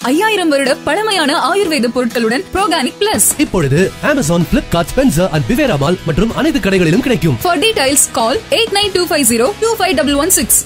ஐயாயிரம் வருட பழமையான ஆயுர்வேத பொருட்களுடன் ப்ரோகானிக் பிளஸ் இப்பொழுது அமேசான் பிளிப்கார்ட் ஸ்பென்சர் அண்ட் பிவேரா மால் மற்றும் அனைத்து கடைகளிலும் கிடைக்கும் for details call eight nine two five zero two five double one six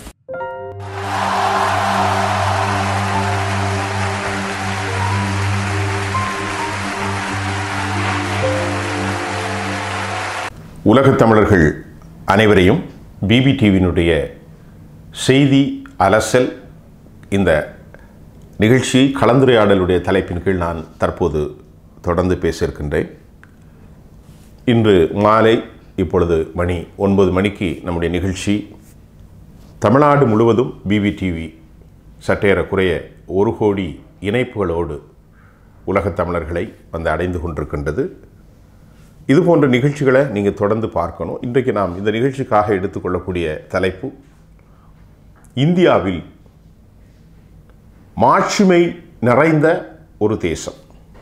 உலகத் தமிழர்கள் அனைவரையும் பிபி டிவியினுடைய செய்தி அலசல் இந்த நிகழ்ச்சி கலந்துரையாடலுடைய தலைப்பின் கீழ் நான் தற்போது தொடர்ந்து பேச இருக்கின்றேன் இன்று மாலை இப்பொழுது மணி ஒன்பது மணிக்கு நம்முடைய நிகழ்ச்சி தமிழ்நாடு முழுவதும் பிபி டிவி சற்றேறக்குறைய ஒரு கோடி இணைப்புகளோடு உலகத் தமிழர்களை வந்து அடைந்து கொண்டிருக்கின்றது இது போன்ற நிகழ்ச்சிகளை நீங்கள் தொடர்ந்து பார்க்கணும் இன்றைக்கு நாம் இந்த நிகழ்ச்சிக்காக எடுத்துக்கொள்ளக்கூடிய தலைப்பு இந்தியாவில் மாட்சிமை நிறைந்த ஒரு தேசம்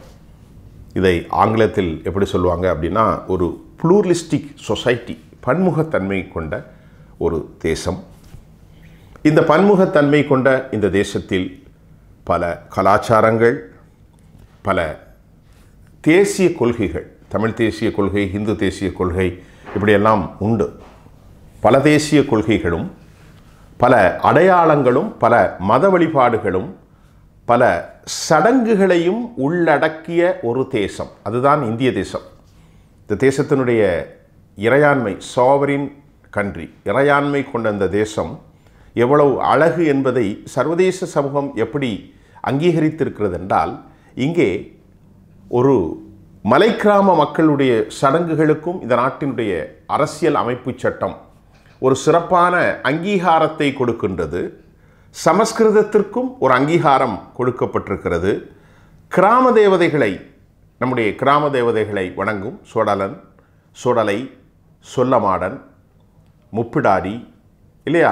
இதை ஆங்கிலத்தில் எப்படி சொல்லுவாங்க அப்படின்னா ஒரு ப்ளூரலிஸ்டிக் சொசைட்டி பன்முகத்தன்மை கொண்ட ஒரு தேசம் இந்த பன்முகத்தன்மை கொண்ட இந்த தேசத்தில் பல கலாச்சாரங்கள் பல தேசிய கொள்கைகள் தமிழ் தேசிய கொள்கை இந்து தேசிய கொள்கை இப்படியெல்லாம் உண்டு பல தேசிய கொள்கைகளும் பல அடையாளங்களும் பல மத வழிபாடுகளும் பல சடங்குகளையும் உள்ளடக்கிய ஒரு தேசம் அதுதான் இந்திய தேசம் இந்த தேசத்தினுடைய இறையாண்மை சாவரின் கண்ட்ரி இறையாண்மை கொண்ட இந்த தேசம் எவ்வளவு அழகு என்பதை சர்வதேச சமூகம் எப்படி அங்கீகரித்திருக்கிறது என்றால் இங்கே ஒரு மலைக்கிராம மக்களுடைய சடங்குகளுக்கும் இந்த நாட்டினுடைய அரசியல் அமைப்பு சட்டம் ஒரு சிறப்பான அங்கீகாரத்தை கொடுக்கின்றது சமஸ்கிருதத்திற்கும் ஒரு அங்கீகாரம் கொடுக்கப்பட்டிருக்கிறது கிராம தேவதைகளை நம்முடைய கிராம தேவதைகளை வணங்கும் சோடலன் சோடலை சொல்லமாடன் முப்பிடாரி இல்லையா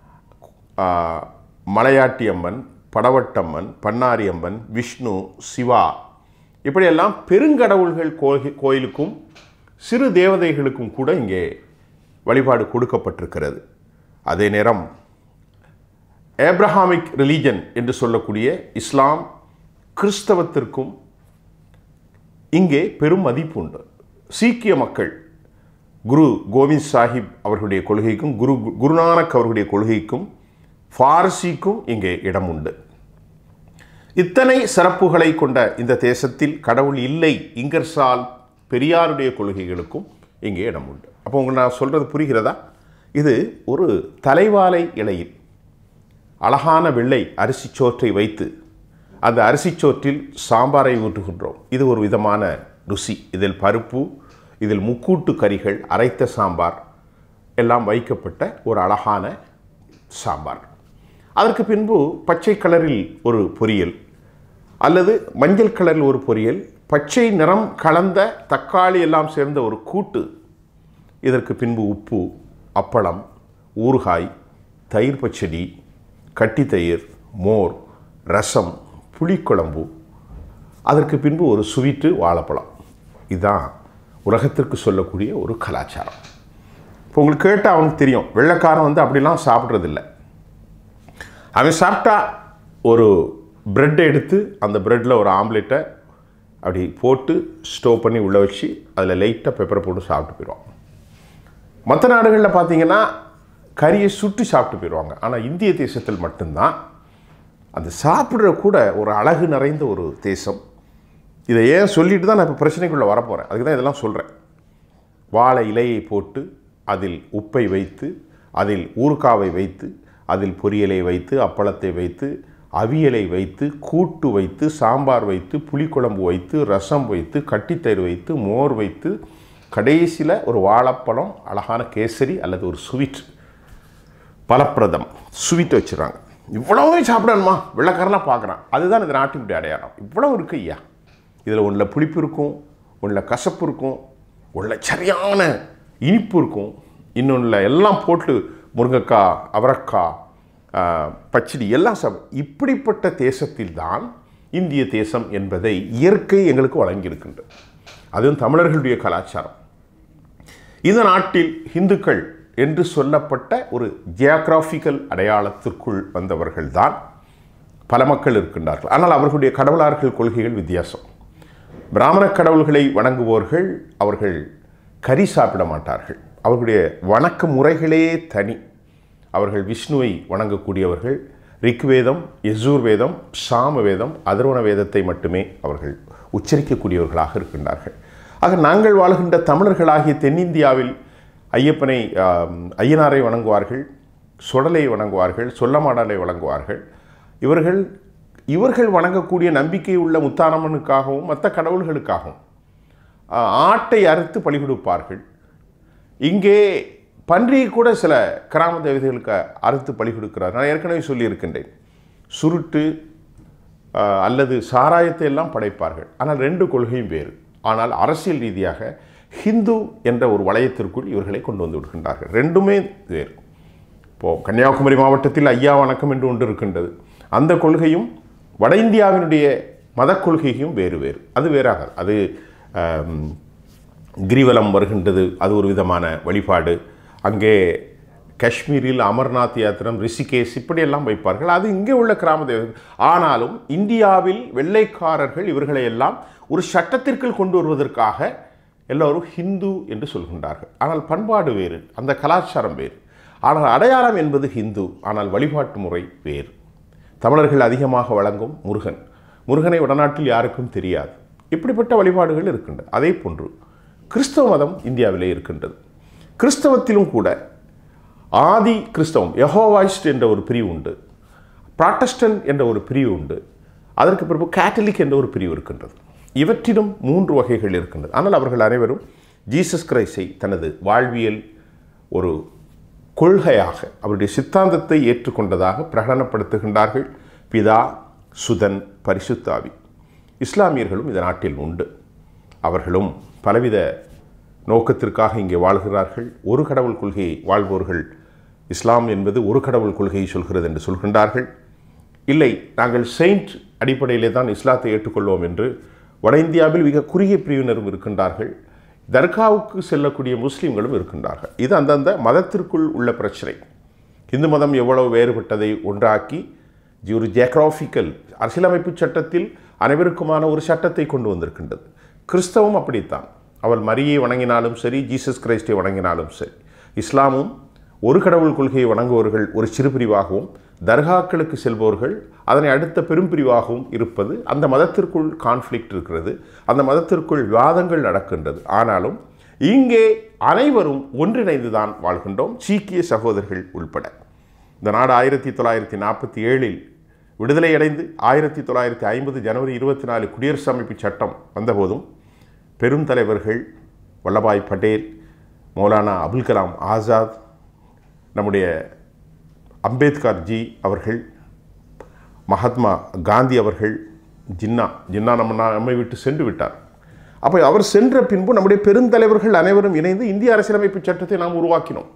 ஆஹ், மலையாட்டி அம்மன் படவட்டம்மன் பன்னாரி அம்மன் விஷ்ணு சிவா இப்படியெல்லாம் பெருங்கடவுள்கள் கோகி கோயிலுக்கும் சிறு தேவதைகளுக்கும் கூட இங்கே வழிபாடு கொடுக்கப்பட்டிருக்கிறது அதே நேரம் ஏப்ரஹாமிக் ரிலீஜன் என்று சொல்லக்கூடிய இஸ்லாம் கிறிஸ்தவத்திற்கும் இங்கே பெரும் மதிப்பு உண்டு சீக்கிய மக்கள் குரு கோவிந்த் சாஹிப் அவர்களுடைய கொள்கைக்கும் குரு குருநானக் அவர்களுடைய கொள்கைக்கும் ஃபாரசிக்கும் இங்கே இடம் உண்டு இத்தனை சிறப்புகளை கொண்ட இந்த தேசத்தில் கடவுள் இல்லை இங்கர்சால் பெரியாருடைய கொள்கைகளுக்கும் இங்கே இடம் உண்டு அப்போ உங்களுக்கு நான் சொல்கிறது புரிகிறதா இது ஒரு தலைவாலை இலையில் அழகான வெள்ளை அரிசிச்சோற்றை வைத்து அந்த அரிசிச்சோற்றில் சாம்பாரை ஊற்றுகின்றோம் இது ஒரு விதமான ருசி இதில் பருப்பு இதில் முக்கூட்டு கறிகள் அரைத்த சாம்பார் எல்லாம் வைக்கப்பட்ட ஒரு அழகான சாம்பார் அதற்கு பின்பு பச்சை கலரில் ஒரு பொரியல் அல்லது மஞ்சள் கலரில் ஒரு பொரியல் பச்சை நிறம் கலந்த தக்காளி எல்லாம் சேர்ந்த ஒரு கூட்டு இதற்கு பின்பு உப்பு அப்பளம் ஊறுகாய் தயிர் பச்சடி கட்டி தயிர் மோர் ரசம் புளிக்குழம்பு அதற்கு பின்பு ஒரு சுவீட்டு வாழைப்பழம் இதுதான் உலகத்திற்கு சொல்லக்கூடிய ஒரு கலாச்சாரம் இப்போ உங்களுக்கு கேட்டால் அவனுக்கு தெரியும் வெள்ளைக்காரன் வந்து அப்படிலாம் சாப்பிட்றதில்ல அவன் சாப்பிட்டா ஒரு பிரெட் எடுத்து அந்த பிரெட்டில் ஒரு ஆம்லெட்டை அப்படி போட்டு ஸ்டோவ் பண்ணி உள்ளே வச்சு அதில் லைட்டாக பெப்பரை போட்டு சாப்பிட்டு போயிடுவான் மற்ற நாடுகளில் பார்த்தீங்கன்னா கறியை சுட்டு சாப்பிட்டு போயிடுவாங்க ஆனால் இந்திய தேசத்தில் மட்டும்தான் அந்த சாப்பிட்ற கூட ஒரு அழகு நிறைந்த ஒரு தேசம் இதை ஏன் சொல்லிட்டு தான் நான் இப்போ பிரச்சனைக்குள்ளே வரப்போகிறேன் அதுக்கு தான் இதெல்லாம் சொல்கிறேன் வாழை இலையை போட்டு அதில் உப்பை வைத்து அதில் ஊறுகாவை வைத்து அதில் பொரியலை வைத்து அப்பளத்தை வைத்து அவியலை வைத்து கூட்டு வைத்து சாம்பார் வைத்து புளிக்குழம்பு வைத்து ரசம் வைத்து கட்டித்தயிர் வைத்து மோர் வைத்து கடைசியில் ஒரு வாழைப்பழம் அழகான கேசரி அல்லது ஒரு ஸ்வீட் பலப்பிரதம் ஸ்வீட் வச்சுருவாங்க இவ்வளவு சாப்பிடணுமா வெள்ளைக்காரெல்லாம் பார்க்குறான் அதுதான் இந்த நாட்டினுடைய அடையாளம் இவ்வளவு இருக்கு ஐயா இதில் ஒன்றில் புளிப்பு இருக்கும் ஒன்றில் கசப்பு இருக்கும் ஒன்றில் சரியான இனிப்பு இருக்கும் இன்னொன்றில் எல்லாம் போட்டு முருங்கைக்காய் அவரக்காய் ஆஹ், பச்சடி எல்லாம் சாப்பிட இப்படிப்பட்ட தேசத்தில் தான் இந்திய தேசம் என்பதை இயற்கை எங்களுக்கு வழங்கியிருக்கின்றது அதுவும் தமிழர்களுடைய கலாச்சாரம் இந்த நாட்டில் இந்துக்கள் என்று சொல்லப்பட்ட ஒரு ஜியாகிராஃபிக்கல் அடையாளத்திற்குள் வந்தவர்கள்தான் பல மக்கள் இருக்கின்றார்கள் ஆனால் அவர்களுடைய கடவுளார்கள் கொள்கைகள் வித்தியாசம் பிராமண கடவுள்களை வணங்குவோர்கள் அவர்கள் கறி சாப்பிட மாட்டார்கள் அவர்களுடைய வணக்க முறைகளே தனி அவர்கள் விஷ்ணுவை வணங்கக்கூடியவர்கள் ரிக்வேதம் யசூர் வேதம் சாம வேதம் அதர்வண வேதத்தை மட்டுமே அவர்கள் உச்சரிக்கக்கூடியவர்களாக இருக்கின்றார்கள் ஆக நாங்கள் வாழ்கின்ற தமிழர்களாகிய தென்னிந்தியாவில் ஐயப்பனை ஆம், ஐயனாரை வணங்குவார்கள் சுடலை வணங்குவார்கள் சொல்லமாடலை வணங்குவார்கள் இவர்கள் இவர்கள் வணங்கக்கூடிய நம்பிக்கை உள்ள முத்தாரம்மனுக்காகவும் மற்ற கடவுள்களுக்காகவும் ஆ, ஆட்டை அறுத்து பலி கொடுப்பார்கள் இங்கே பன்றியை கூட சில கிராம தேவதைகளுக்கு அறுத்து பலி கொடுக்கிறார் நான் ஏற்கனவே சொல்லியிருக்கின்றேன் சுருட்டு ஆ, அல்லது சாராயத்தை எல்லாம் படைப்பார்கள் ஆனால் ரெண்டு கொள்கையும் வேறு ஆனால் அரசியல் ரீதியாக ஹிந்து என்ற ஒரு வளையத்திற்குள் இவர்களை கொண்டு வந்து விடுகின்றார்கள் ரெண்டுமே வேறு இப்போது கன்னியாகுமரி மாவட்டத்தில் ஐயா வணக்கம் என்று ஒன்று இருக்கின்றது அந்த கொள்கையும் வட இந்தியாவினுடைய மதக் கொள்கையும் வேறு வேறு அது வேறாக அது ஆம், கிரிவலம் வருகின்றது அது ஒரு விதமான வழிபாடு அங்கே காஷ்மீரில் அமர்நாத் யாத்திரம் ரிஷிகேஷ் இப்படியெல்லாம் வைப்பார்கள் அது இங்கே உள்ள கிராம தேவர்கள் ஆனாலும் இந்தியாவில் வெள்ளைக்காரர்கள் இவர்களை எல்லாம் ஒரு சட்டத்திற்குள் கொண்டு வருவதற்காக எல்லோரும் ஹிந்து என்று சொல்கின்றார்கள் ஆனால் பண்பாடு வேறு அந்த கலாச்சாரம் வேறு ஆனால் அடையாளம் என்பது ஹிந்து ஆனால் வழிபாட்டு முறை வேறு தமிழர்கள் அதிகமாக வழங்கும் முருகன் முருகனை வடநாட்டில் யாருக்கும் தெரியாது இப்படிப்பட்ட வழிபாடுகள் இருக்கின்றன அதே போன்று கிறிஸ்தவ மதம் இந்தியாவிலே இருக்கின்றது கிறிஸ்தவத்திலும் கூட ஆதி கிறிஸ்தவம் யெகோவாயிஸ்ட் என்ற ஒரு பிரிவு உண்டு ப்ராட்டஸ்டன்ட் என்ற ஒரு பிரிவு உண்டு அதற்கு பிறகு கேத்தலிக் என்ற ஒரு பிரிவு இருக்கின்றது இவற்றிலும் மூன்று வகைகள் இருக்கின்றது ஆனால் அவர்கள் அனைவரும் ஜீசஸ் கிரைஸ்டை தனது வாழ்வியல் ஒரு கொள்கையாக அவருடைய சித்தாந்தத்தை ஏற்றுக்கொண்டதாக பிரகடனப்படுத்துகின்றார்கள் பிதா சுதன் பரிசுத்தாவி இஸ்லாமியர்களும் இந்த நாட்டில் உண்டு அவர்களும் பலவித நோக்கத்திற்காக இங்கே வாழ்கிறார்கள் ஒரு கடவுள் கொள்கையை வாழ்பவர்கள் இஸ்லாம் என்பது ஒரு கடவுள் கொள்கையை சொல்கிறது என்று சொல்கின்றார்கள் இல்லை நாங்கள் செயின்ட் அடிப்படையிலே தான் இஸ்லாத்தை ஏற்றுக்கொள்வோம் என்று வட இந்தியாவில் மிக குறுகிய பிரிவினரும் இருக்கின்றார்கள் தர்காவுக்கு செல்லக்கூடிய முஸ்லீம்களும் இருக்கின்றார்கள் இது அந்தந்த மதத்திற்குள் உள்ள பிரச்சனை இந்து மதம் எவ்வளவு வேறுபட்டதை ஒன்றாக்கி ஒரு ஜியோகிராஃபிக்கல் அரசியலமைப்பு சட்டத்தில் அனைவருக்குமான ஒரு சட்டத்தை கொண்டு வந்திருக்கின்றது கிறிஸ்தவம் அப்படித்தான் அவள் மரியை வணங்கினாலும் சரி ஜீசஸ் கிரைஸ்டை வணங்கினாலும் சரி இஸ்லாமும் ஒரு கடவுள் கொள்கையை வணங்குபவர்கள் ஒரு சிறு பிரிவாகவும் தர்காக்களுக்கு செல்பவர்கள் அதனை அடுத்த பெரும் பிரிவாகவும் இருப்பது அந்த மதத்திற்குள் கான்ஃப்ளிக்ட் இருக்கிறது அந்த மதத்திற்குள் விவாதங்கள் நடக்கின்றது ஆனாலும் இங்கே அனைவரும் ஒன்றிணைந்து தான் வாழ்கின்றோம் சீக்கிய சகோதரர்கள் உள்பட இந்த நாடு ஆயிரத்தி தொள்ளாயிரத்தி நாற்பத்தி ஏழில் விடுதலை அடைந்து ஆயிரத்தி தொள்ளாயிரத்தி ஐம்பது ஜனவரி இருபத்தி நாலு குடியரசு அமைப்பு சட்டம் வந்தபோதும் பெரும் தலைவர்கள் வல்லபாய் பட்டேல் மௌலானா அபுல் கலாம் ஆசாத் நம்முடைய அம்பேத்கர் ஜி அவர்கள் மகாத்மா காந்தி அவர்கள் ஜின்னா ஜின்னா நம்ம நா- நம்மை விட்டு சென்று விட்டார் அப்போ அவர் சென்ற பின்பு நம்முடைய பெருந்தலைவர்கள் அனைவரும் இணைந்து இந்திய அரசியலமைப்பு சட்டத்தை நாம் உருவாக்கினோம்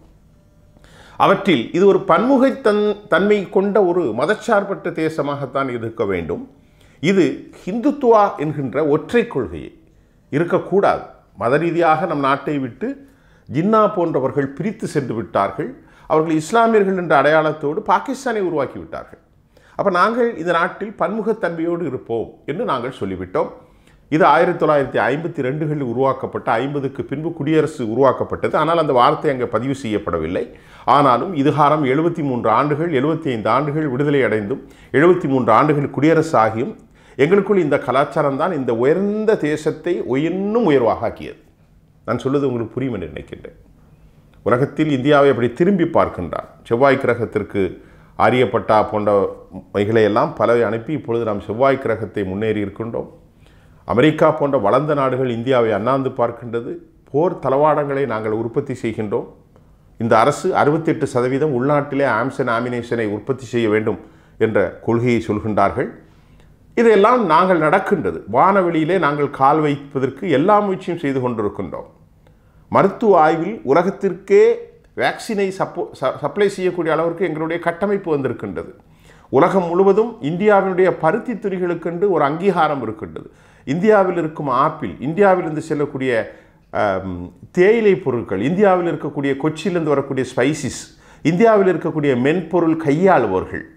அவற்றில் இது ஒரு பன்முகை தன் தன்மை கொண்ட ஒரு மதச்சார்பற்ற தேசமாகத்தான் இருக்க வேண்டும் இது ஹிந்துத்துவா என்கின்ற ஒற்றை கொள்கையை இருக்கக்கூடாது மத ரீதியாக நம் நாட்டை விட்டு ஜின்னா போன்றவர்கள் பிரித்து சென்று விட்டார்கள் அவர்கள் இஸ்லாமியர்கள் என்ற அடையாளத்தோடு பாகிஸ்தானை உருவாக்கி விட்டார்கள் அப்போ நாங்கள் இந்த நாட்டில் பன்முகத்தன்மையோடு இருப்போம் என்று நாங்கள் சொல்லிவிட்டோம் இது ஆயிரத்தி தொள்ளாயிரத்தி ஐம்பத்தி ரெண்டுகளில் உருவாக்கப்பட்ட ஐம்பதுக்கு பின்பு குடியரசு உருவாக்கப்பட்டது ஆனால் அந்த வார்த்தை அங்கே பதிவு செய்யப்படவில்லை ஆனாலும் இதுகாரம் எழுபத்தி மூன்று ஆண்டுகள் எழுபத்தி ஐந்து ஆண்டுகள் விடுதலை அடைந்தும் எழுபத்தி மூன்று ஆண்டுகள் குடியரசு ஆகியும் எங்களுக்குள் இந்த கலாச்சாரம் தான் இந்த உயர்ந்த தேசத்தை இன்னும் உயர்வாக ஆக்கியது நான் சொல்வது உங்களுக்கு புரியும் என்று நினைக்கின்றேன் உலகத்தில் இந்தியாவை அப்படி திரும்பி பார்க்கின்றார் செவ்வாய் கிரகத்திற்கு ஆரியப்பட்டா போன்றவைகளை எல்லாம் பலவை அனுப்பி இப்பொழுது நாம் செவ்வாய் கிரகத்தை முன்னேறி இருக்கின்றோம் அமெரிக்கா போன்ற வளர்ந்த நாடுகள் இந்தியாவை அண்ணாந்து பார்க்கின்றது போர் தளவாடங்களை நாங்கள் உற்பத்தி செய்கின்றோம் இந்த அரசு அறுபத்தெட்டு சதவீதம் உள்நாட்டிலே ஆம்சன் ஆமினேஷனை உற்பத்தி செய்ய வேண்டும் என்ற கொள்கையை சொல்கின்றார்கள் இதையெல்லாம் நாங்கள் நடக்கின்றது வானவெளியிலே நாங்கள் கால் வைப்பதற்கு எல்லா முயற்சியும் செய்து கொண்டிருக்கின்றோம் மருத்துவ ஆய்வில் உலகத்திற்கே வேக்சினை சப்போ ச- சப்ளை செய்யக்கூடிய அளவிற்கு எங்களுடைய கட்டமைப்பு வந்திருக்கின்றது உலகம் முழுவதும் இந்தியாவினுடைய பருத்தி துறைகளுக்கென்று ஒரு அங்கீகாரம் இருக்கின்றது இந்தியாவில் இருக்கும் ஆப்பிள் இந்தியாவிலிருந்து செல்லக்கூடிய ஆம், தேயிலை பொருட்கள் இந்தியாவில் இருக்கக்கூடிய கொச்சியிலிருந்து வரக்கூடிய ஸ்பைசிஸ் இந்தியாவில் இருக்கக்கூடிய மென்பொருள் கையாளுபவர்கள்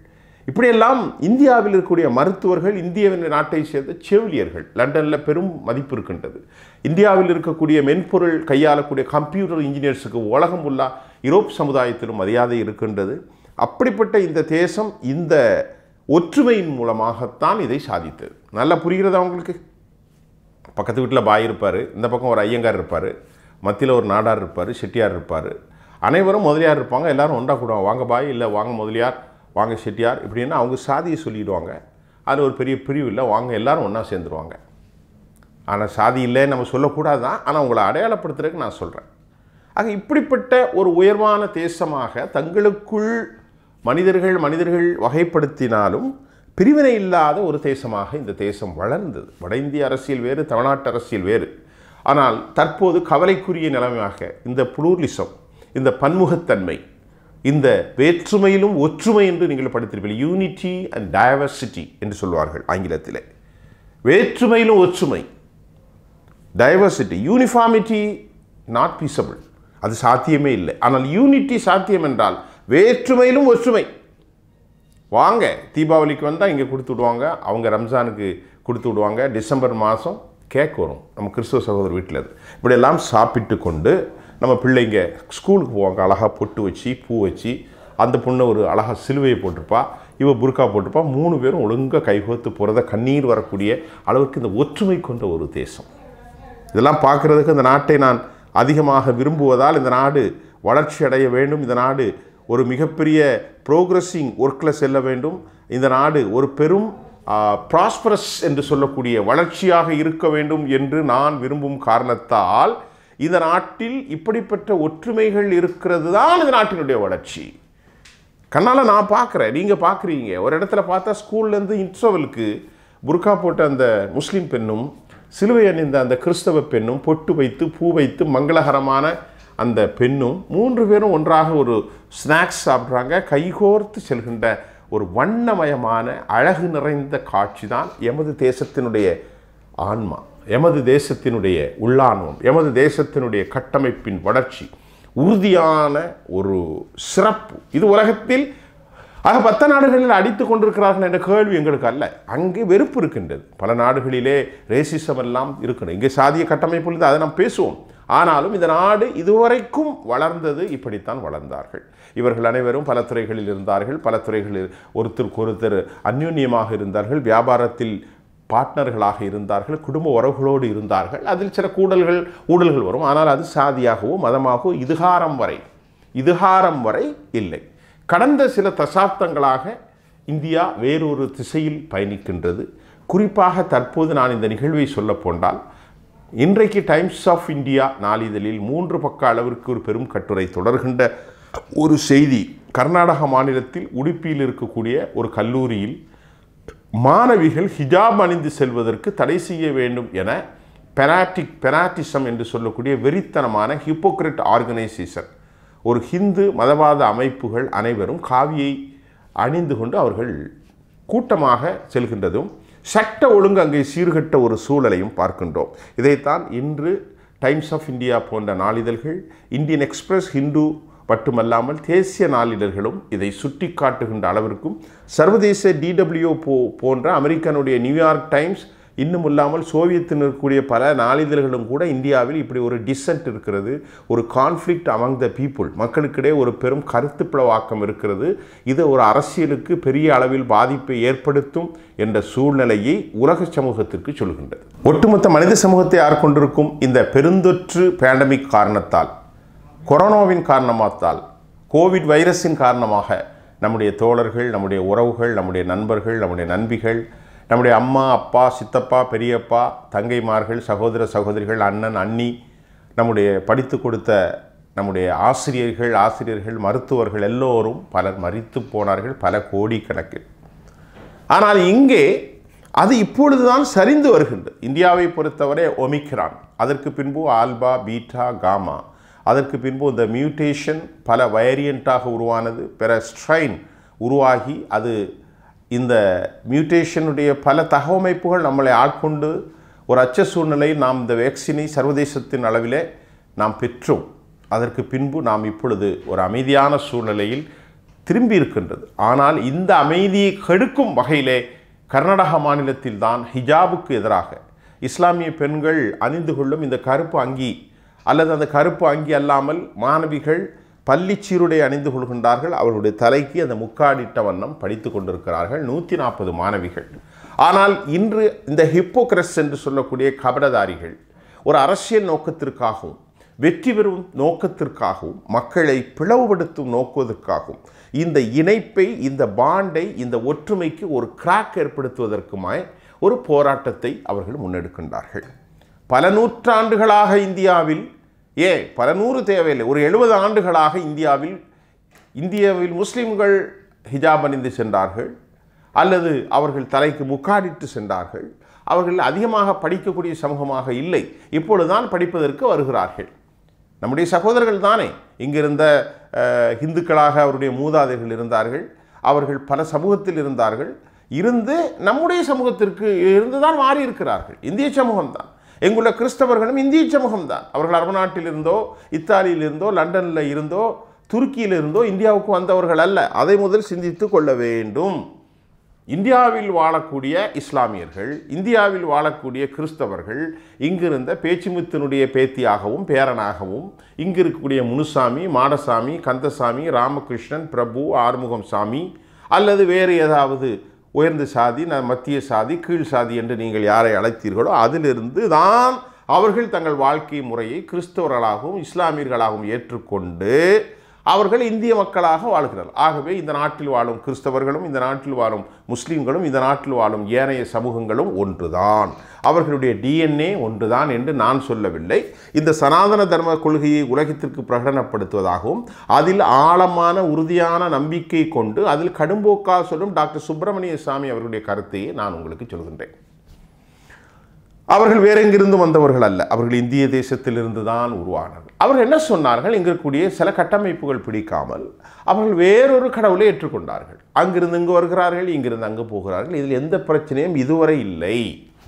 இப்படியெல்லாம் இந்தியாவில் இருக்கக்கூடிய மருத்துவர்கள் இந்திய நாட்டை சேர்ந்த செவிலியர்கள் லண்டனில் பெரும் மதிப்பு இருக்கின்றது இந்தியாவில் இருக்கக்கூடிய மென்பொருள் கையாளக்கூடிய கம்ப்யூட்டர் இன்ஜினியர்ஸுக்கு உலகம் உள்ள யூரோப் சமுதாயத்திலும் மரியாதை இருக்கின்றது அப்படிப்பட்ட இந்த தேசம் இந்த ஒற்றுமையின் மூலமாகத்தான் இதை சாதித்தது நல்லா புரிகிறதா உங்களுக்கு பக்கத்து வீட்டில் பாய் இருப்பார் இந்த பக்கம் ஒரு ஐயங்கார் இருப்பார் மத்தியில் ஒரு நாடார் இருப்பார் செட்டியார் இருப்பார் அனைவரும் முதலியார் இருப்பாங்க எல்லாரும் ஒன்றா கூடுவாங்க வாங்க பாய் இல்லை வாங்க முதலியார் வாங்க செட்டியார் இப்படின்னா அவங்க சாதியை சொல்லிடுவாங்க அது ஒரு பெரிய பிரிவு இல்லை வாங்க எல்லாரும் ஒன்றா சேர்ந்துருவாங்க ஆனால் சாதி இல்லைன்னு நம்ம சொல்லக்கூடாது தான் ஆனால் உங்களை அடையாளப்படுத்துறதுக்கு நான் சொல்கிறேன் ஆக இப்படிப்பட்ட ஒரு உயர்வான தேசமாக தங்களுக்குள் மனிதர்கள் மனிதர்கள் வகைப்படுத்தினாலும் பிரிவினை இல்லாத ஒரு தேசமாக இந்த தேசம் வளர்ந்தது வட இந்திய அரசியல் வேறு தமிழ்நாட்டு அரசியல் வேறு ஆனால் தற்போது கவலைக்குரிய நிலைமையாக இந்த புளூர்லிசம் இந்த பன்முகத்தன்மை இந்த வேற்றுமையிலும் ஒற்றுமை என்று நீங்கள் படித்திருப்பீர்கள் யூனிட்டி அண்ட் டயவர்சிட்டி என்று சொல்வார்கள் ஆங்கிலத்திலே வேற்றுமையிலும் ஒற்றுமை டைவர்சிட்டி யூனிஃபார்மிட்டி நாட் பீசபிள் அது சாத்தியமே இல்லை ஆனால் யூனிட்டி சாத்தியம் என்றால் வேற்றுமையிலும் ஒற்றுமை வாங்க தீபாவளிக்கு வந்தால் இங்கே கொடுத்து விடுவாங்க அவங்க ரம்ஜானுக்கு கொடுத்து விடுவாங்க டிசம்பர் மாதம் கேக் வரும் நம்ம கிறிஸ்துவ சகோதரர் வீட்டில் இருந்து இப்படியெல்லாம் சாப்பிட்டு கொண்டு நம்ம பிள்ளைங்க ஸ்கூலுக்கு போவாங்க அழகாக பொட்டு வச்சு பூ வச்சு அந்த பொண்ணு ஒரு அழகாக சிலுவையை போட்டிருப்பா இவ புர்கா போட்டிருப்பா மூணு பேரும் ஒழுங்காக கைகோத்து போகிறத கண்ணீர் வரக்கூடிய அளவுக்கு இந்த ஒற்றுமை கொண்ட ஒரு தேசம் இதெல்லாம் பார்க்குறதுக்கு இந்த நாட்டை நான் அதிகமாக விரும்புவதால் இந்த நாடு வளர்ச்சி அடைய வேண்டும் இந்த நாடு ஒரு மிகப்பெரிய ப்ரோக்ரஸிங் ஒர்க்கில் செல்ல வேண்டும் இந்த நாடு ஒரு பெரும் ப்ராஸ்பரஸ் என்று சொல்லக்கூடிய வளர்ச்சியாக இருக்க வேண்டும் என்று நான் விரும்பும் காரணத்தால் இந்த நாட்டில் இப்படிப்பட்ட ஒற்றுமைகள் இருக்கிறது தான் இந்த நாட்டினுடைய வளர்ச்சி கண்ணால் நான் பார்க்குறேன் நீங்கள் பார்க்குறீங்க ஒரு இடத்துல பார்த்தா ஸ்கூல்லேருந்து இன்ட்ரவலுக்கு புர்கா போட்ட அந்த முஸ்லீம் பெண்ணும் சிலுவை அணிந்த அந்த கிறிஸ்தவ பெண்ணும் பொட்டு வைத்து பூ வைத்து மங்களகரமான அந்த பெண்ணும் மூன்று பேரும் ஒன்றாக ஒரு ஸ்நாக்ஸ் சாப்பிட்றாங்க கைகோர்த்து செல்கின்ற ஒரு வண்ணமயமான அழகு நிறைந்த காட்சி தான் எமது தேசத்தினுடைய ஆன்மா எமது தேசத்தினுடைய உள்ளான்மம் எமது தேசத்தினுடைய கட்டமைப்பின் வளர்ச்சி உறுதியான ஒரு சிறப்பு இது உலகத்தில் ஆக பத்த நாடுகளில் அடித்து கொண்டிருக்கிறார்கள் என்ற கேள்வி எங்களுக்கு அல்ல அங்கே வெறுப்பு இருக்கின்றது பல நாடுகளிலே ரேசிசம் எல்லாம் இருக்கணும் இங்கே சாதிய கட்டமைப்பு இருந்து அதை நாம் பேசுவோம் ஆனாலும் இந்த நாடு இதுவரைக்கும் வளர்ந்தது இப்படித்தான் வளர்ந்தார்கள் இவர்கள் அனைவரும் பல துறைகளில் இருந்தார்கள் பல துறைகளில் ஒருத்தருக்கு ஒருத்தர் அந்யோன்யமாக இருந்தார்கள் வியாபாரத்தில் பார்ட்னர்களாக இருந்தார்கள் குடும்ப உறவுகளோடு இருந்தார்கள் அதில் சில கூடல்கள் ஊழல்கள் வரும் ஆனால் அது சாதியாகவோ மதமாகவோ இதுகாரம் வரை இதுகாரம் வரை இல்லை கடந்த சில தசாப்தங்களாக இந்தியா வேறொரு திசையில் பயணிக்கின்றது குறிப்பாக தற்போது நான் இந்த நிகழ்வை சொல்ல போனால் இன்றைக்கு டைம்ஸ் ஆஃப் இந்தியா நாளிதழில் மூன்று பக்க அளவிற்கு ஒரு பெரும் கட்டுரை தொடர்கின்ற ஒரு செய்தி கர்நாடக மாநிலத்தில் உடுப்பியில் இருக்கக்கூடிய ஒரு கல்லூரியில் மாணவிகள் ஹிஜாப் அணிந்து செல்வதற்கு தடை செய்ய வேண்டும் என பெனாட்டிக் பெனாட்டிசம் என்று சொல்லக்கூடிய வெறித்தனமான ஹிப்போக்ரட் ஆர்கனைசேஷன் ஒரு ஹிந்து மதவாத அமைப்புகள் அனைவரும் காவியை அணிந்து கொண்டு அவர்கள் கூட்டமாக செல்கின்றதும் சட்ட ஒழுங்கு அங்கே சீர்கட்ட ஒரு சூழலையும் பார்க்கின்றோம் இதைத்தான் இன்று டைம்ஸ் ஆஃப் இந்தியா போன்ற நாளிதழ்கள் இந்தியன் எக்ஸ்பிரஸ் ஹிந்து மட்டுமல்லாமல் தேசிய நாளிதழ்களும் இதை சுட்டி காட்டுகின்ற அளவிற்கும் சர்வதேச டிடபிள்யூ போ போன்ற அமெரிக்கனுடைய நியூயார்க் டைம்ஸ் இன்னும் இல்லாமல் சோவியத்தில் இருக்கக்கூடிய பல நாளிதழ்களும் கூட இந்தியாவில் இப்படி ஒரு டிசன்ட் இருக்கிறது ஒரு கான்ஃப்ளிக்ட் அமங் த பீப்புள் மக்களுக்கிடையே ஒரு பெரும் கருத்து பிளவாக்கம் இருக்கிறது இது ஒரு அரசியலுக்கு பெரிய அளவில் பாதிப்பை ஏற்படுத்தும் என்ற சூழ்நிலையை உலக சமூகத்திற்கு சொல்கின்றது ஒட்டுமொத்த மனித சமூகத்தை ஆட்கொண்டிருக்கும் இந்த பெருந்தொற்று பேண்டமிக் காரணத்தால் கொரோனாவின் காரணமாத்தால் கோவிட் வைரஸின் காரணமாக நம்முடைய தோழர்கள் நம்முடைய உறவுகள் நம்முடைய நண்பர்கள் நம்முடைய நண்பிகள் நம்முடைய அம்மா அப்பா சித்தப்பா பெரியப்பா தங்கைமார்கள் சகோதர சகோதரிகள் அண்ணன் அண்ணி நம்முடைய படித்து கொடுத்த நம்முடைய ஆசிரியர்கள் ஆசிரியர்கள் மருத்துவர்கள் எல்லோரும் பலர் மறித்து போனார்கள் பல கோடிக்கணக்கில் ஆனால் இங்கே அது இப்பொழுதுதான் சரிந்து வருகின்றது இந்தியாவை பொறுத்தவரை ஒமிக்ரான் அதற்கு பின்பு ஆல்பா பீட்டா காமா அதற்கு பின்பு இந்த மியூட்டேஷன் பல வேரியண்ட்டாக உருவானது பிற ஸ்ட்ரைன் உருவாகி அது இந்த மியூட்டேஷனுடைய பல தகவமைப்புகள் நம்மளை ஆட்கொண்டு ஒரு அச்ச சூழ்நிலையில் நாம் இந்த வேக்சினை சர்வதேசத்தின் அளவிலே நாம் பெற்றோம் அதற்கு பின்பு நாம் இப்பொழுது ஒரு அமைதியான சூழ்நிலையில் திரும்பி இருக்கின்றது ஆனால் இந்த அமைதியை கெடுக்கும் வகையிலே கர்நாடக மாநிலத்தில் தான் ஹிஜாபுக்கு எதிராக இஸ்லாமிய பெண்கள் அணிந்து கொள்ளும் இந்த கருப்பு அங்கி அல்லது அந்த கருப்பு அங்கி அல்லாமல் மாணவிகள் பள்ளி சீருடை அணிந்து கொள்கின்றார்கள் அவர்களுடைய தலைக்கு அந்த முக்காடிட்ட வண்ணம் படித்து கொண்டிருக்கிறார்கள் நூற்றி நாற்பது மாணவிகள் ஆனால் இன்று இந்த ஹிப்போக்ரஸ் என்று சொல்லக்கூடிய கபடதாரிகள் ஒரு அரசியல் நோக்கத்திற்காகவும் வெற்றி பெறும் நோக்கத்திற்காகவும் மக்களை பிளவுபடுத்தும் நோக்குவதற்காகவும் இந்த இணைப்பை இந்த பாண்டை இந்த ஒற்றுமைக்கு ஒரு கிராக் ஏற்படுத்துவதற்குமாய் ஒரு போராட்டத்தை அவர்கள் முன்னெடுக்கின்றார்கள் பல நூற்றாண்டுகளாக இந்தியாவில் ஏ பல நூறு தேவையில்லை ஒரு எழுபது ஆண்டுகளாக இந்தியாவில் இந்தியாவில் முஸ்லிம்கள் ஹிஜாப் அணிந்து சென்றார்கள் அல்லது அவர்கள் தலைக்கு முக்காடிட்டு சென்றார்கள் அவர்கள் அதிகமாக படிக்கக்கூடிய சமூகமாக இல்லை இப்பொழுதுதான் படிப்பதற்கு வருகிறார்கள் நம்முடைய சகோதரர்கள் தானே இங்கிருந்த அஹ், இந்துக்களாக அவருடைய மூதாதைகள் இருந்தார்கள் அவர்கள் பல சமூகத்தில் இருந்தார்கள் இருந்து நம்முடைய சமூகத்திற்கு இருந்து தான் மாறி இருக்கிறார்கள் இந்திய சமூகம்தான் எங்குள்ள கிறிஸ்தவர்களும் இந்திய சமூகம்தான் அவர்கள் அரபு நாட்டில் இருந்தோ இத்தாலியில் இருந்தோ லண்டனில் இருந்தோ துருக்கியில் இருந்தோ இந்தியாவுக்கு வந்தவர்கள் அல்ல அதை முதல் சிந்தித்து கொள்ள வேண்டும் இந்தியாவில் வாழக்கூடிய இஸ்லாமியர்கள் இந்தியாவில் வாழக்கூடிய கிறிஸ்தவர்கள் இங்கிருந்த பேச்சுமுத்தினுடைய பேத்தியாகவும் பேரனாகவும் இங்கு இருக்கக்கூடிய முனுசாமி மாடசாமி கந்தசாமி ராமகிருஷ்ணன் பிரபு ஆறுமுகம் சாமி அல்லது வேறு ஏதாவது உயர்ந்த சாதி ந- மத்திய சாதி கீழ் சாதி என்று நீங்கள் யாரை அழைத்தீர்களோ அதிலிருந்து தான் அவர்கள் தங்கள் வாழ்க்கை முறையை கிறிஸ்தவர்களாகவும் இஸ்லாமியர்களாகவும் ஏற்றுக்கொண்டு அவர்கள் இந்திய மக்களாக வாழ்கிறார்கள் ஆகவே இந்த நாட்டில் வாழும் கிறிஸ்தவர்களும் இந்த நாட்டில் வாழும் முஸ்லிம்களும் இந்த நாட்டில் வாழும் ஏனைய சமூகங்களும் ஒன்றுதான் அவர்களுடைய டிஎன்ஏ ஒன்றுதான் என்று நான் சொல்லவில்லை இந்த சனாதன தர்ம கொள்கையை உலகத்திற்கு பிரகடனப்படுத்துவதாகவும் அதில் ஆழமான உறுதியான நம்பிக்கை கொண்டு அதில் கடும்போக்கா சொல்லும் டாக்டர் சுப்பிரமணிய சாமி அவர்களுடைய கருத்தையே நான் உங்களுக்கு சொல்கின்றேன் அவர்கள் வேற எங்கிருந்து வந்தவர்கள் அல்ல அவர்கள் இந்திய தேசத்திலிருந்து தான் உருவானார்கள் அவர்கள் என்ன சொன்னார்கள் இங்கு இருக்கக்கூடிய சில கட்டமைப்புகள் பிடிக்காமல் அவர்கள் வேறொரு கடவுளை ஏற்றுக்கொண்டார்கள் அங்கிருந்து இங்கு வருகிறார்கள் இங்கிருந்து அங்கு போகிறார்கள் இதில் எந்த பிரச்சனையும் இதுவரை இல்லை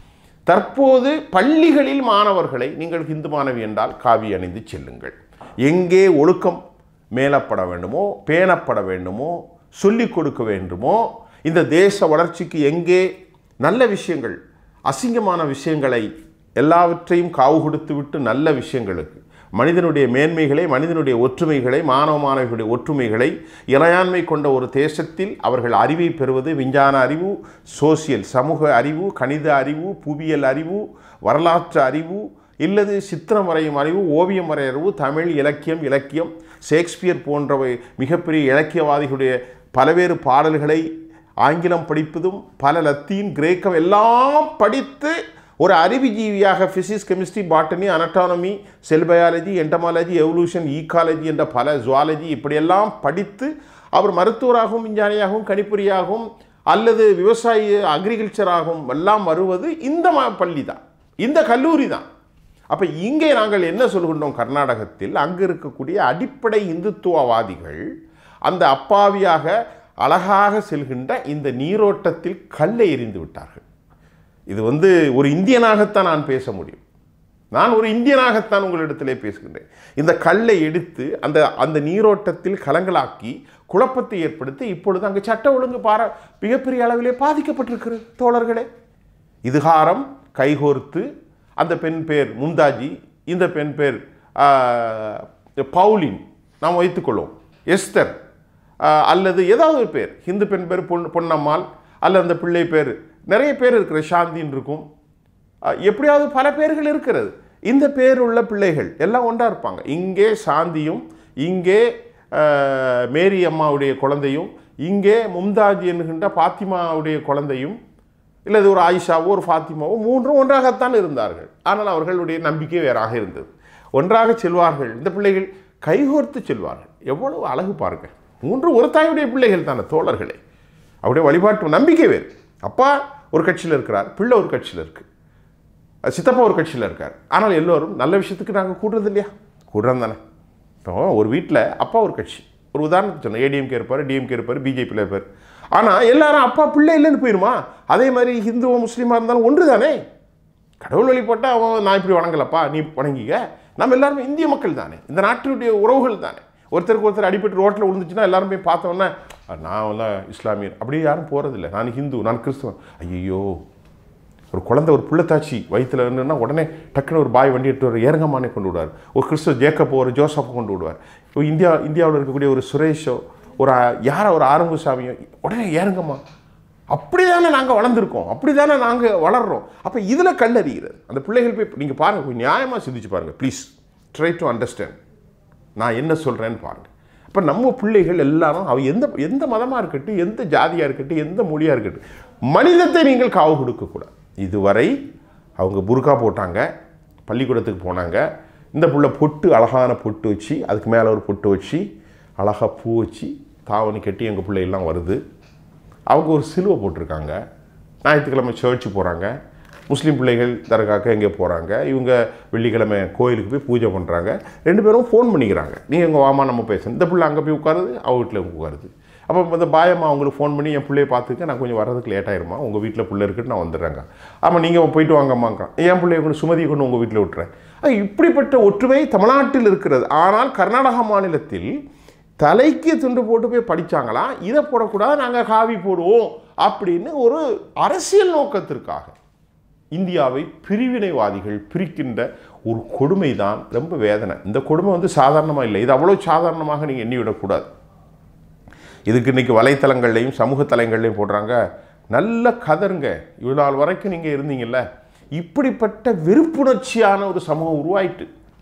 தற்போது பள்ளிகளில் மாணவர்களை நீங்கள் இந்து மாணவி என்றால் காவி அணிந்து செல்லுங்கள் எங்கே ஒழுக்கம் மேலப்பட வேண்டுமோ பேணப்பட வேண்டுமோ சொல்லிக் கொடுக்க வேண்டுமோ இந்த தேச வளர்ச்சிக்கு எங்கே நல்ல விஷயங்கள் அசிங்கமான விஷயங்களை எல்லாவற்றையும் காவு கொடுத்து விட்டு நல்ல விஷயங்களுக்கு மனிதனுடைய மேன்மைகளை மனிதனுடைய ஒற்றுமைகளை மாணவ மாணவிகளுடைய ஒற்றுமைகளை இறையாண்மை கொண்ட ஒரு தேசத்தில் அவர்கள் அறிவை பெறுவது விஞ்ஞான அறிவு சோசியல் சமூக அறிவு கணித அறிவு புவியியல் அறிவு வரலாற்று அறிவு இல்லது சித்திரம் வரையும் அறிவு ஓவியம் வரையும் அறிவு தமிழ் இலக்கியம் இலக்கியம் ஷேக்ஸ்பியர் போன்றவை மிகப்பெரிய இலக்கியவாதிகளுடைய பல்வேறு பாடல்களை ஆங்கிலம் படிப்பதும் பல லத்தீன் கிரேக்கம் எல்லாம் படித்து ஒரு அறிவுஜீவியாக physics chemistry botany anatomy cell biology entomology evolution ecology என்ற பல ஜுவாலஜி இப்படியெல்லாம் படித்து அவர் மருத்துவராகவும் விஞ்ஞானியாகவும் கணிப்பொறியாகவும் அல்லது விவசாய அக்ரிகல்ச்சராகவும் எல்லாம் வருவது இந்த ம பள்ளி தான் இந்த கல்லூரி தான் அப்போ இங்கே நாங்கள் என்ன சொல்கின்றோம் கர்நாடகத்தில் அங்கு இருக்கக்கூடிய அடிப்படை இந்துத்துவவாதிகள் அந்த அப்பாவியாக அழகாக செல்கின்ற இந்த நீரோட்டத்தில் கல்லை எறிந்து விட்டார்கள் இது வந்து ஒரு இந்தியனாகத்தான் நான் பேச முடியும் நான் ஒரு இந்தியனாகத்தான் உங்களிடத்திலே பேசுகின்றேன் இந்த கல்லை எடுத்து அந்த அந்த நீரோட்டத்தில் கலங்களாக்கி குழப்பத்தை ஏற்படுத்தி இப்பொழுது அங்கு சட்ட ஒழுங்கு பார மிகப்பெரிய அளவிலே பாதிக்கப்பட்டிருக்கிறது தோழர்களே இதுகாரம் கைகோர்த்து அந்த பெண் பேர் மும்தாஜி இந்த பெண் பேர் ஆஹ், பவுலின் நாம் வைத்துக்கொள்வோம் எஸ்தர் ஆஹ், அல்லது ஏதாவது ஒரு பேர் ஹிந்து பெண் பேர் பொன் பொன்னம்மாள் அல்லது அந்த பிள்ளை பேர் நிறைய பேர் இருக்கிற சாந்தின்னு இருக்கும் ஆஹ், எப்படியாவது பல பேர்கள் இருக்கிறது இந்த பேர் உள்ள பிள்ளைகள் எல்லாம் ஒன்றா இருப்பாங்க இங்கே சாந்தியும் இங்கே ஆஹ், மேரி அம்மாவுடைய குழந்தையும் இங்கே மும்தாஜ் என்கின்ற பாத்திமாவுடைய குழந்தையும் இல்லை இது ஒரு ஆயிஷாவோ ஒரு ஃபாத்திமாவோ மூன்றும் ஒன்றாகத்தான் இருந்தார்கள் ஆனால் அவர்களுடைய நம்பிக்கை வேறாக இருந்தது ஒன்றாக செல்வார்கள் இந்த பிள்ளைகள் கைகோர்த்து செல்வார்கள் எவ்வளவு அழகு பாருங்க மூன்று ஒரு தாயுடைய பிள்ளைகள் தானே தோழர்களே அவருடைய வழிபாட்டு நம்பிக்கை வேறு அப்பா ஒரு கட்சியில் இருக்கிறார் பிள்ளை ஒரு கட்சியில் இருக்கு சித்தப்பா ஒரு கட்சியில் இருக்கார் ஆனால் எல்லோரும் நல்ல விஷயத்துக்கு நாங்கள் கூடுறது இல்லையா கூடுறோம் தானே இப்போ ஒரு வீட்டில் அப்பா ஒரு கட்சி ஒரு உதாரணத்துக்கு சொன்னேன் ஏடிஎம்கே இருப்பார் டிஎம்கே இருப்பார் பிஜேபியில் இருப்பார் ஆனால் எல்லாரும் அப்பா பிள்ளை இல்லைன்னு போயிருமா அதே மாதிரி ஹிந்துவோ முஸ்லீமாக இருந்தாலும் ஒன்று தானே கடவுள் வழிபட்டால் அவன் நான் இப்படி வணங்கலப்பா நீ வணங்கிக்க நம்ம எல்லாருமே இந்திய மக்கள் தானே இந்த நாட்டினுடைய உறவுகள் தானே ஒருத்தருக்கு ஒருத்தர் அடிபட்டு ரோட்டில் விழுந்துச்சுன்னா எல்லாரும் போய் பார்த்தோன்னே நான் எல்லாம் இஸ்லாமியர் அப்படி யாரும் போகிறதில்ல நான் ஹிந்து நான் கிறிஸ்துவன் ஐயோ ஒரு குழந்தை ஒரு பிள்ளைத்தாச்சி வயிற்றுல இருந்துன்னா உடனே டக்குன்னு ஒரு பாய் வண்டி எடுத்து ஒரு ஏரங்கமானே கொண்டு விடுவார் ஒரு கிறிஸ்துவ ஜேக்கப்போ ஒரு ஜோசப்போ கொண்டு விடுவார் இப்போ இந்தியா இந்தியாவில் இருக்கக்கூடிய ஒரு சுரேஷோ ஒரு யாரோ ஒரு ஆரம்பசாமியோ உடனே ஏறுங்கம்மா அப்படி தானே நாங்கள் வளர்ந்துருக்கோம் அப்படி தானே நாங்கள் வளர்றோம் அப்போ இதில் கல்லறிகிறது அந்த பிள்ளைகள் போய் நீங்கள் பாருங்கள் கொஞ்சம் நியாயமாக சிந்திச்சு பாருங்கள் ப்ளீஸ் ட்ரை டு அண்டர்ஸ்டாண்ட் நான் என்ன சொல்கிறேன்னு பாருங்கள் அப்போ நம்ம பிள்ளைகள் எல்லாரும் அவ எந்த எந்த மதமாக இருக்கட்டும் எந்த ஜாதியாக இருக்கட்டும் எந்த மொழியாக இருக்கட்டும் மனிதத்தை நீங்கள் காவு கொடுக்கக்கூடாது இதுவரை அவங்க புர்கா போட்டாங்க பள்ளிக்கூடத்துக்கு போனாங்க இந்த புள்ள பொட்டு அழகான பொட்டு வச்சு அதுக்கு மேலே ஒரு பொட்டு வச்சு அழகாக பூ வச்சு தாவணி கட்டி எங்கள் பிள்ளைகள்லாம் வருது அவங்க ஒரு சிலுவை போட்டிருக்காங்க ஞாயிற்றுக்கிழமை சர்ச்சு போகிறாங்க முஸ்லீம் பிள்ளைகள் தர்காக்கு எங்கே போகிறாங்க இவங்க வெள்ளிக்கிழமை கோயிலுக்கு போய் பூஜை பண்ணுறாங்க ரெண்டு பேரும் ஃபோன் பண்ணிக்கிறாங்க நீங்கள் எங்கள் வாமா நம்ம பேசணும் இந்த பிள்ளை அங்கே போய் உட்காருது அவ வீட்டில் உட்காருது அப்போ இந்த பாயம்மா அவங்களுக்கு ஃபோன் பண்ணி என் பிள்ளைய பார்த்துக்க நான் கொஞ்சம் வர்றதுக்கு லேட் ஆயிருமா உங்கள் வீட்டில் பிள்ளை இருக்குன்னு நான் வந்துடுறேங்க ஆமாம் நீங்கள் போயிட்டு வாங்கம்மாங்கிறான் என் பிள்ளைய கொண்டு சுமதியை கொண்டு உங்கள் வீட்டில் விட்டுறேன் அது இப்படிப்பட்ட ஒற்றுமை தமிழ்நாட்டில் இருக்கிறது ஆனால் கர்நாடகா மாநிலத்தில் தலைக்கு துண்டு போட்டு போய் படிச்சாங்களா இதை போடக்கூடாது நாங்கள் காவி போடுவோம் அப்படின்னு ஒரு அரசியல் நோக்கத்திற்காக இந்தியாவை பிரிவினைவாதிகள் பிரிக்கின்ற ஒரு கொடுமை தான் ரொம்ப வேதனை இந்த கொடுமை வந்து சாதாரணமாக இல்லை இது அவ்வளோ சாதாரணமாக நீங்கள் எண்ணி விடக்கூடாது இதுக்கு இன்றைக்கி வலைத்தளங்கள்லையும் சமூக தலங்கள்லையும் போடுறாங்க நல்ல கதருங்க இவ்வளோ நாள் வரைக்கும் நீங்கள் இருந்தீங்கல்ல இப்படிப்பட்ட வெறுப்புணர்ச்சியான ஒரு சமூகம் உருவாயிட்டு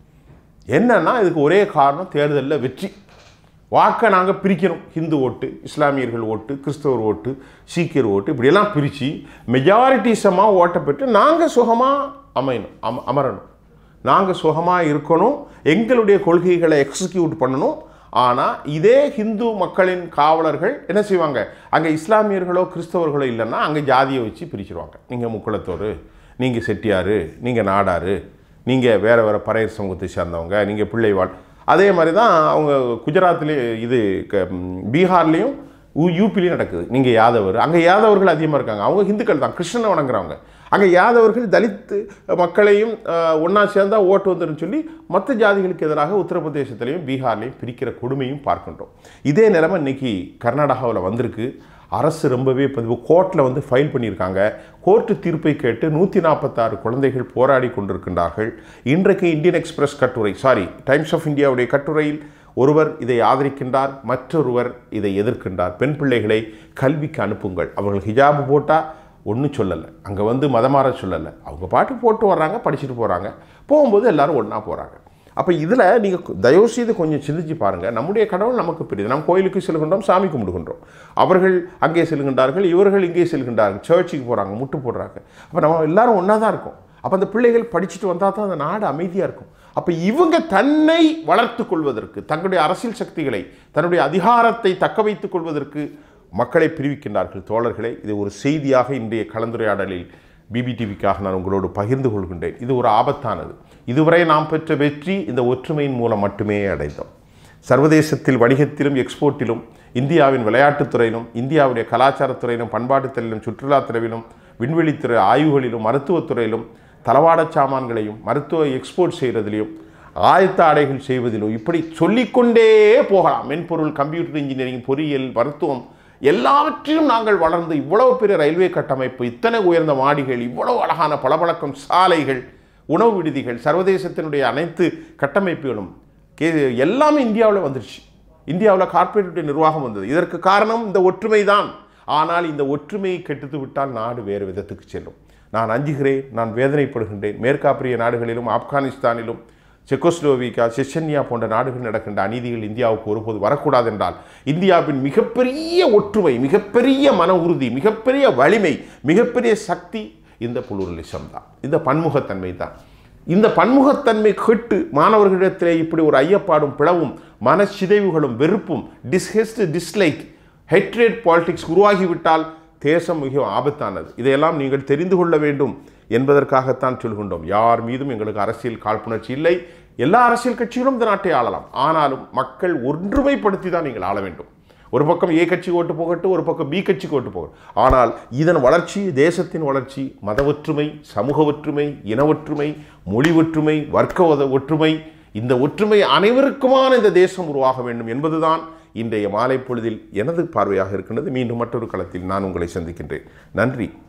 என்னன்னா இதுக்கு ஒரே காரணம் தேர்தலில் வெற்றி வாக்கை நாங்கள் பிரிக்கிறோம் ஹிந்து ஓட்டு இஸ்லாமியர்கள் ஓட்டு கிறிஸ்தவர் ஓட்டு சீக்கியர் ஓட்டு இப்படியெல்லாம் பிரித்து மெஜாரிட்டிசமாக ஓட்டை பெற்று நாங்கள் சுகமாக அமையணும் அம அமரணும் நாங்கள் சுகமாக இருக்கணும் எங்களுடைய கொள்கைகளை எக்ஸிக்யூட் பண்ணணும் ஆனால் இதே ஹிந்து மக்களின் காவலர்கள் என்ன செய்வாங்க அங்கே இஸ்லாமியர்களோ கிறிஸ்தவர்களோ இல்லைன்னா அங்கே ஜாதியை வச்சு பிரிச்சிருவாங்க நீங்கள் முக்குளத்தோர் நீங்கள் செட்டியார் நீங்கள் நாடார் நீங்கள் வேறு வேறு பறையர் சமூகத்தை சேர்ந்தவங்க நீங்கள் பிள்ளைவாள் அதே மாதிரி தான் அவங்க குஜராத்லேயும் இது க- ம், பீகார்லேயும் யூ- யூபிலையும் நடக்குது நீங்கள் யாதவர் அங்கே யாதவர்கள் அதிகமாக இருக்காங்க அவங்க ஹிந்துக்கள் தான் கிருஷ்ணனை வணங்குறவங்க அங்கே யாதவர்கள் தலித்து மக்களையும் ஒன்றா சேர்ந்தா ஓட்டு வந்துருன்னு சொல்லி மற்ற ஜாதிகளுக்கு எதிராக உத்தரப்பிரதேசத்திலையும் பீகார்லையும் பிரிக்கிற கொடுமையும் பார்க்கின்றோம் இதே நிலைமை இன்னைக்கு கர்நாடகாவில் வந்திருக்கு அரசு ரொம்பவே இப்போ கோர்ட்டில் வந்து ஃபைல் பண்ணியிருக்காங்க கோர்ட்டு தீர்ப்பை கேட்டு நூற்றி நாற்பத்தாறு குழந்தைகள் போராடி கொண்டிருக்கின்றார்கள் இன்றைக்கு இந்தியன் எக்ஸ்பிரஸ் கட்டுரை சாரி டைம்ஸ் ஆஃப் இந்தியாவுடைய கட்டுரையில் ஒருவர் இதை ஆதரிக்கின்றார் மற்றொருவர் இதை எதிர்க்கின்றார் பெண் பிள்ளைகளை கல்விக்கு அனுப்புங்கள் அவர்கள் ஹிஜாபு போட்டால் ஒன்றும் சொல்லலை அங்கே வந்து மதமாற சொல்லலை அவங்க பாட்டு போட்டு வர்றாங்க படிச்சுட்டு போகிறாங்க போகும்போது எல்லாரும் ஒன்றா போகிறாங்க அப்போ இதில் நீங்கள் தயவு செய்து கொஞ்சம் சிந்திச்சு பாருங்கள் நம்முடைய கடவுள் நமக்கு பெரியது நாம் கோயிலுக்கு செல்கின்றோம் சாமி கும்பிடுகின்றோம் அவர்கள் அங்கே செல்கின்றார்கள் இவர்கள் இங்கே செல்கின்றார்கள் சர்ச்சுக்கு போகிறாங்க முட்டு போடுறாங்க அப்போ நம்ம எல்லாரும் ஒன்றா தான் இருக்கோம் அப்போ அந்த பிள்ளைகள் படிச்சுட்டு வந்தால் தான் அந்த நாடு அமைதியாக இருக்கும் அப்போ இவங்க தன்னை வளர்த்து கொள்வதற்கு தங்களுடைய அரசியல் சக்திகளை தன்னுடைய அதிகாரத்தை தக்க வைத்துக் கொள்வதற்கு மக்களை பிரிவிக்கின்றார்கள் தோழர்களே இது ஒரு செய்தியாக இன்றைய கலந்துரையாடலில் பிபிடிவிக்காக நான் உங்களோடு பகிர்ந்து கொள்கின்றேன் இது ஒரு ஆபத்தானது இதுவரை நாம் பெற்ற வெற்றி இந்த ஒற்றுமையின் மூலம் மட்டுமே அடைந்தோம் சர்வதேசத்தில் வணிகத்திலும் எக்ஸ்போர்ட்டிலும் இந்தியாவின் விளையாட்டுத் துறையிலும் இந்தியாவுடைய கலாச்சாரத் துறையிலும் பண்பாட்டுத் துறையிலும் சுற்றுலாத் துறையிலும் விண்வெளித்துறை ஆய்வுகளிலும் மருத்துவத் துறையிலும் தளவாடச் சாமான்களையும் மருத்துவ எக்ஸ்போர்ட் செய்கிறதிலும் ஆயத்த ஆடைகள் செய்வதிலும் இப்படி சொல்லிக்கொண்டே போகலாம் மென்பொருள் கம்ப்யூட்டர் இன்ஜினியரிங் பொறியியல் மருத்துவம் எல்லாவற்றிலும் நாங்கள் வளர்ந்து இவ்வளவு பெரிய ரயில்வே கட்டமைப்பு இத்தனை உயர்ந்த மாடிகள் இவ்வளவு அழகான பளபளக்கும் சாலைகள் உணவு விடுதிகள் சர்வதேசத்தினுடைய அனைத்து கட்டமைப்புகளும் கே எல்லாமே இந்தியாவில் வந்துருச்சு இந்தியாவில் கார்ப்பரேட்டுடைய நிர்வாகம் வந்தது இதற்கு காரணம் இந்த ஒற்றுமை தான் ஆனால் இந்த ஒற்றுமையை கெடுத்து விட்டால் நாடு வேறு விதத்துக்கு செல்லும் நான் அஞ்சுகிறேன் நான் வேதனைப்படுகின்றேன் மேற்காப்பிரிய நாடுகளிலும் ஆப்கானிஸ்தானிலும் செக்கோஸ்லோவிகா செச்சன்யா போன்ற நாடுகள் நடக்கின்ற அநீதிகள் இந்தியாவுக்கு ஒருபோது வரக்கூடாது என்றால் இந்தியாவின் மிகப்பெரிய ஒற்றுமை மிகப்பெரிய மன உறுதி மிகப்பெரிய வலிமை மிகப்பெரிய சக்தி இந்த புளூரலிசம் தான் இந்த பன்முகத்தன்மை தான் இந்த பன்முகத்தன்மை கேட்டு மாணவர்களிடத்திலே இப்படி ஒரு ஐயப்பாடும் பிளவும் மனச்சிதைவுகளும் வெறுப்பும் டிஸ்ஹெஸ்ட் டிஸ்லைக் ஹெட்ரேட் பாலிடிக்ஸ் உருவாகிவிட்டால் தேசம் மிக ஆபத்தானது இதையெல்லாம் நீங்கள் தெரிந்து கொள்ள வேண்டும் என்பதற்காகத்தான் சொல்கின்றோம் யார் மீதும் எங்களுக்கு அரசியல் காழ்ப்புணர்ச்சி இல்லை எல்லா அரசியல் கட்சிகளும் இந்த நாட்டை ஆளலாம் ஆனாலும் மக்கள் ஒன்றுமைப்படுத்தி தான் நீங்கள் ஆள வேண்டும் ஒரு பக்கம் ஏ கட்சி ஓட்டு போகட்டும் ஒரு பக்கம் பி கட்சிக்கு ஓட்டு போகட்டும் ஆனால் இதன் வளர்ச்சி தேசத்தின் வளர்ச்சி மத ஒற்றுமை சமூக ஒற்றுமை இன ஒற்றுமை மொழி ஒற்றுமை வர்க்க ஒத- ஒற்றுமை இந்த ஒற்றுமை அனைவருக்குமான இந்த தேசம் உருவாக வேண்டும் என்பதுதான் இன்றைய மாலை பொழுதில் எனது பார்வையாக இருக்கின்றது மீண்டும் மற்றொரு களத்தில் நான் உங்களை சந்திக்கின்றேன் நன்றி